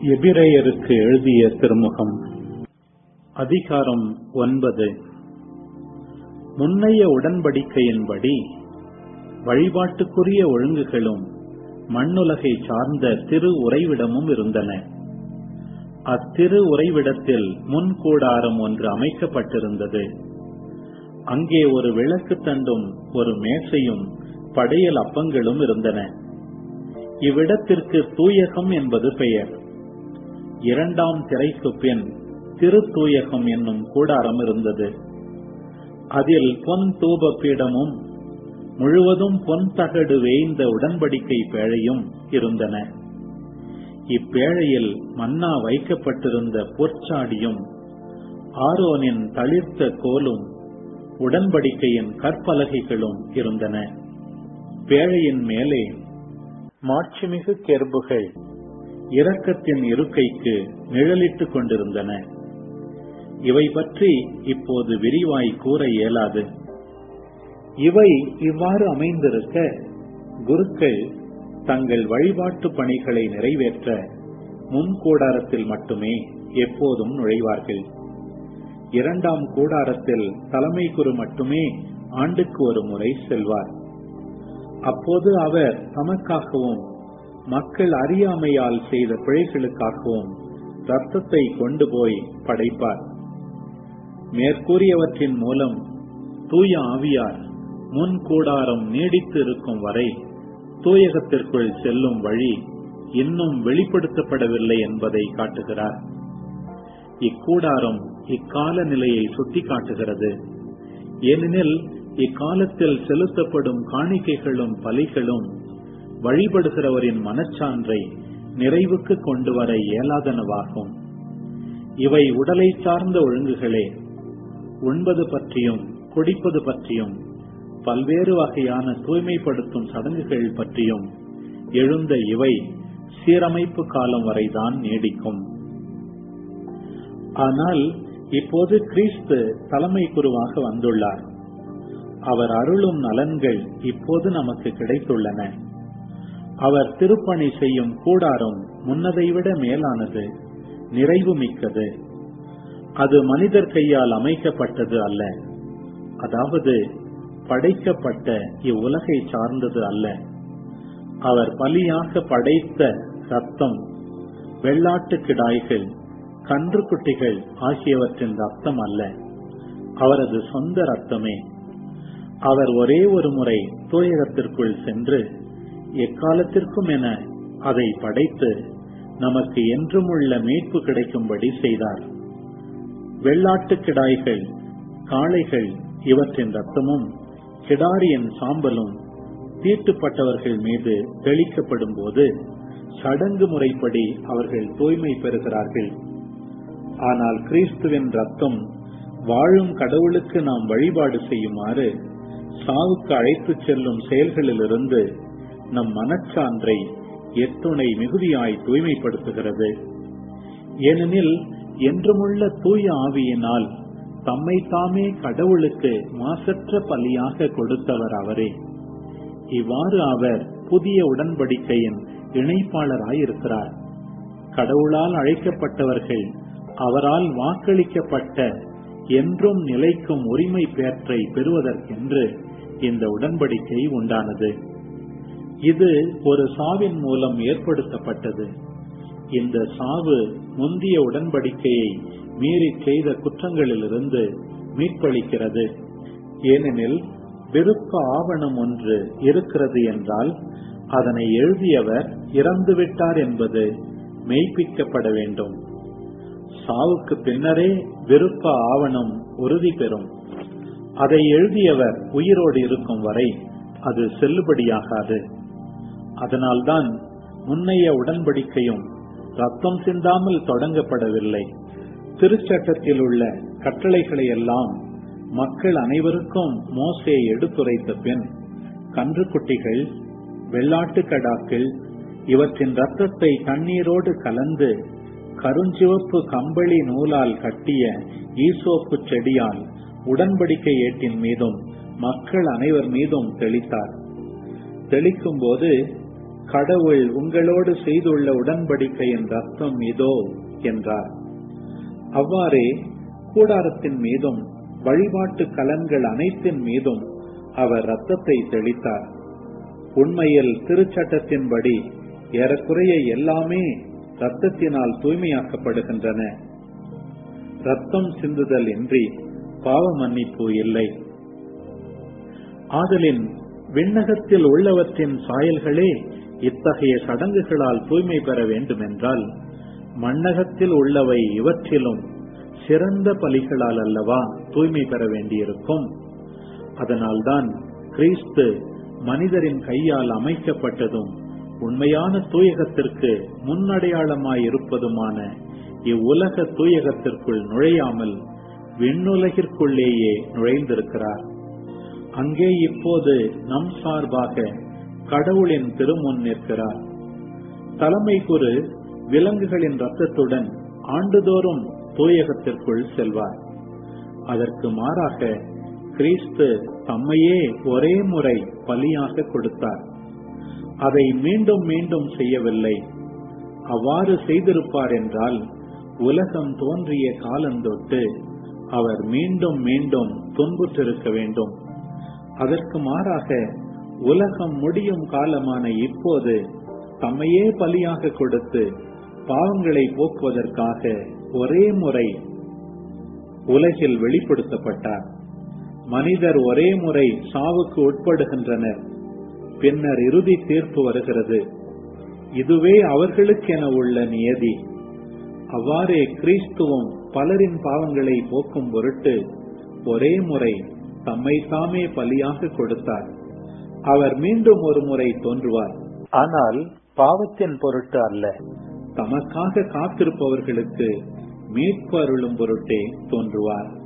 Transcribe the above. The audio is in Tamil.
எபிரேயருக்கு எழுதிய திருமுகம் அதிகாரம் ஒன்பது முன்னைய உடன்படிக்கையின்படி வழிபாட்டுக்குரிய ஒழுங்குகளும் மண்ணுலகை சார்ந்த திரு உறைவிடமும் இருந்தன அத்திரு உறைவிடத்தில் முன் கூடாரம் ஒன்று அமைக்கப்பட்டிருந்தது அங்கே ஒரு விளக்கு தண்டும் ஒரு மேசையும் படையல் அப்பங்களும் இருந்தன இவ்விடத்திற்கு தூயகம் என்பது பெயர் இரண்டாம் திரைக்கு பின் திரு தூயகம் என்னும் கூடாரம் இருந்தது அதில் பொன் தூப பீடமும் முழுவதும் பொன் தகடு வேய்ந்த உடன்படிக்கை பேழையும் இருந்தன இப்பேழையில் மன்னா வைக்கப்பட்டிருந்த பொற்சாடியும் ஆரோனின் தளிர்த்த கோலும் உடன்படிக்கையின் கற்பலகைகளும் இருந்தன பேழையின் மேலே மாட்சிமிகு கெர்புகள் இரக்கத்தின் இருக்கைக்கு நிழலிட்டுக் கொண்டிருந்தன இவை பற்றி இப்போது விரிவாய் கூற இயலாது இவை இவ்வாறு அமைந்திருக்க குருக்கள் தங்கள் வழிபாட்டு பணிகளை நிறைவேற்ற முன் கூடாரத்தில் மட்டுமே எப்போதும் நுழைவார்கள் இரண்டாம் கூடாரத்தில் தலைமை குரு மட்டுமே ஆண்டுக்கு ஒரு முறை செல்வார் அப்போது அவர் தமக்காகவும் மக்கள் அறியாமையால் செய்த பிழைகளுக்காகவும் ரத்தத்தை கொண்டு போய் படைப்பார் மேற்கூறியவற்றின் மூலம் தூய ஆவியார் முன் கூடாரம் நீடித்து இருக்கும் வரை தூயகத்திற்குள் செல்லும் வழி இன்னும் வெளிப்படுத்தப்படவில்லை என்பதை காட்டுகிறார் இக்கூடாரம் இக்கால நிலையை சுட்டிக்காட்டுகிறது ஏனெனில் இக்காலத்தில் செலுத்தப்படும் காணிக்கைகளும் பலிகளும் வழிபடுகிறவரின் மனச்சான்றை நிறைவுக்கு கொண்டு வர இயலாதனவாகும் இவை உடலை சார்ந்த ஒழுங்குகளே உண்பது பற்றியும் குடிப்பது பற்றியும் பல்வேறு வகையான தூய்மைப்படுத்தும் சடங்குகள் பற்றியும் எழுந்த இவை சீரமைப்பு காலம் வரைதான் நீடிக்கும் ஆனால் இப்போது கிறிஸ்து தலைமை குருவாக வந்துள்ளார் அவர் அருளும் நலன்கள் இப்போது நமக்கு கிடைத்துள்ளன அவர் திருப்பணி செய்யும் கூடாரம் முன்னதை விட மேலானது நிறைவு மிக்கது அது மனிதர் கையால் அமைக்கப்பட்டது அல்ல அதாவது படைக்கப்பட்ட இவ்வுலகை சார்ந்தது அல்ல அவர் பலியாக படைத்த ரத்தம் வெள்ளாட்டு கிடாய்கள் கன்றுக்குட்டிகள் ஆகியவற்றின் ரத்தம் அல்ல அவரது சொந்த ரத்தமே அவர் ஒரே ஒரு முறை தூயகத்திற்குள் சென்று எக்காலத்திற்கும் என அதை படைத்து நமக்கு என்றும் உள்ள மீட்பு கிடைக்கும்படி செய்தார் வெள்ளாட்டு கிடாய்கள் காளைகள் இவற்றின் ரத்தமும் கிடாரியின் சாம்பலும் தீட்டுப்பட்டவர்கள் மீது தெளிக்கப்படும் போது சடங்கு முறைப்படி அவர்கள் தூய்மை பெறுகிறார்கள் ஆனால் கிறிஸ்துவின் ரத்தம் வாழும் கடவுளுக்கு நாம் வழிபாடு செய்யுமாறு சாவுக்கு அழைத்துச் செல்லும் செயல்களிலிருந்து நம் மனச்சான்றை எத்துணை மிகுதியாய் தூய்மைப்படுத்துகிறது ஏனெனில் என்றுமுள்ள தூய ஆவியினால் தம்மை தாமே கடவுளுக்கு மாசற்ற பலியாக கொடுத்தவர் அவரே இவ்வாறு அவர் புதிய உடன்படிக்கையின் இணைப்பாளராயிருக்கிறார் கடவுளால் அழைக்கப்பட்டவர்கள் அவரால் வாக்களிக்கப்பட்ட என்றும் நிலைக்கும் உரிமை பேற்றை பெறுவதற்கென்று இந்த உடன்படிக்கை உண்டானது இது ஒரு சாவின் மூலம் ஏற்படுத்தப்பட்டது இந்த சாவு முந்திய உடன்படிக்கையை மீறி செய்த குற்றங்களிலிருந்து மீட்பளிக்கிறது ஏனெனில் விருப்ப ஆவணம் ஒன்று இருக்கிறது என்றால் அதனை எழுதியவர் இறந்துவிட்டார் என்பது மெய்ப்பிக்கப்பட வேண்டும் சாவுக்கு பின்னரே விருப்ப ஆவணம் உறுதி பெறும் அதை எழுதியவர் உயிரோடு இருக்கும் வரை அது செல்லுபடியாகாது அதனால்தான் முன்னைய உடன்படிக்கையும் ரத்தம் சிந்தாமல் தொடங்கப்படவில்லை திருச்சட்டத்தில் உள்ள கட்டளைகளை எல்லாம் மக்கள் அனைவருக்கும் மோசே எடுத்துரைத்த பின் கன்றுக்குட்டிகள் வெள்ளாட்டு கடாக்கள் இவற்றின் ரத்தத்தை தண்ணீரோடு கலந்து கருஞ்சிவப்பு கம்பளி நூலால் கட்டிய ஈசோப்பு செடியால் உடன்படிக்கை ஏட்டின் மீதும் மக்கள் அனைவர் மீதும் தெளித்தார் தெளிக்கும் போது கடவுள் உங்களோடு செய்துள்ள உடன்படிக்கையின் ரத்தம் இதோ என்றார் அவ்வாறே கூடாரத்தின் மீதும் வழிபாட்டு கலன்கள் அனைத்தின் மீதும் அவர் ரத்தத்தை தெளித்தார் உண்மையில் திருச்சட்டத்தின்படி ஏறக்குறைய எல்லாமே ரத்தத்தினால் தூய்மையாக்கப்படுகின்றன ரத்தம் சிந்துதல் இன்றி பாவ மன்னிப்பு இல்லை ஆதலின் விண்ணகத்தில் உள்ளவற்றின் சாயல்களே இத்தகைய சடங்குகளால் தூய்மை பெற வேண்டுமென்றால் மண்ணகத்தில் உள்ளவை இவற்றிலும் சிறந்த பலிகளால் அல்லவா தூய்மை பெற வேண்டியிருக்கும் அதனால்தான் கிறிஸ்து மனிதரின் கையால் அமைக்கப்பட்டதும் உண்மையான தூயகத்திற்கு முன்னடையாளமாயிருப்பதுமான இவ்வுலக தூயகத்திற்குள் நுழையாமல் விண்ணுலகிற்குள்ளேயே நுழைந்திருக்கிறார் அங்கே இப்போது நம் சார்பாக கடவுளின் திருமுன் நிற்கிறார் தலைமை குரு விலங்குகளின் ரத்தத்துடன் ஆண்டுதோறும் தூயகத்திற்குள் செல்வார் அதற்கு மாறாக கிறிஸ்து தம்மையே ஒரே முறை பலியாக கொடுத்தார் அதை மீண்டும் மீண்டும் செய்யவில்லை அவ்வாறு செய்திருப்பார் என்றால் உலகம் தோன்றிய காலந்தொட்டு அவர் மீண்டும் மீண்டும் துன்புற்றிருக்க வேண்டும் அதற்கு மாறாக உலகம் முடியும் காலமான இப்போது தம்மையே பலியாக கொடுத்து பாவங்களை போக்குவதற்காக ஒரே முறை உலகில் வெளிப்படுத்தப்பட்டார் மனிதர் ஒரே முறை சாவுக்கு உட்படுகின்றனர் பின்னர் இறுதி தீர்ப்பு வருகிறது இதுவே அவர்களுக்கென உள்ள நியதி அவ்வாறே கிறிஸ்துவும் பலரின் பாவங்களை போக்கும் பொருட்டு ஒரே முறை தம்மை தாமே பலியாக கொடுத்தார் அவர் மீண்டும் ஒரு முறை தோன்றுவார் ஆனால் பாவத்தின் பொருட்டு அல்ல தமக்காக காத்திருப்பவர்களுக்கு மீட்பு அருளும் பொருட்டே தோன்றுவார்